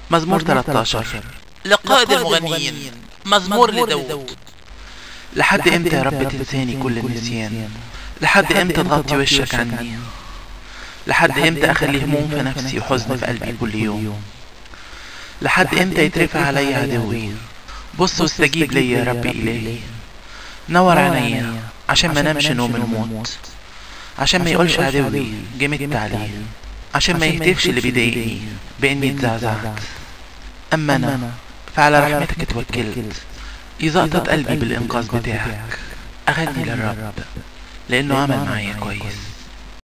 مزمور 13 لقائد المغنيين مزمور لداود لحد امتى يا رب تنساني كل النسيان لحد امتى تغطي وشك عني لحد امتى اخلي هموم في نفسي وحزن في قلبي كل يوم لحد امتى يترفع علي عدوي بص واستجيب لي يا رب الهي نور عينيا عشان ما نمشي نوم الموت عشان ما يقولش عدوي جمدت عليه عشان ما يهتفش اللي بيضايقني باني اتزعزعت اما انا فعلى رحمتك اتوكلت يزقطط قلبي بالانقاذ بتاعك اغني للرب لانه عمل معايا كويس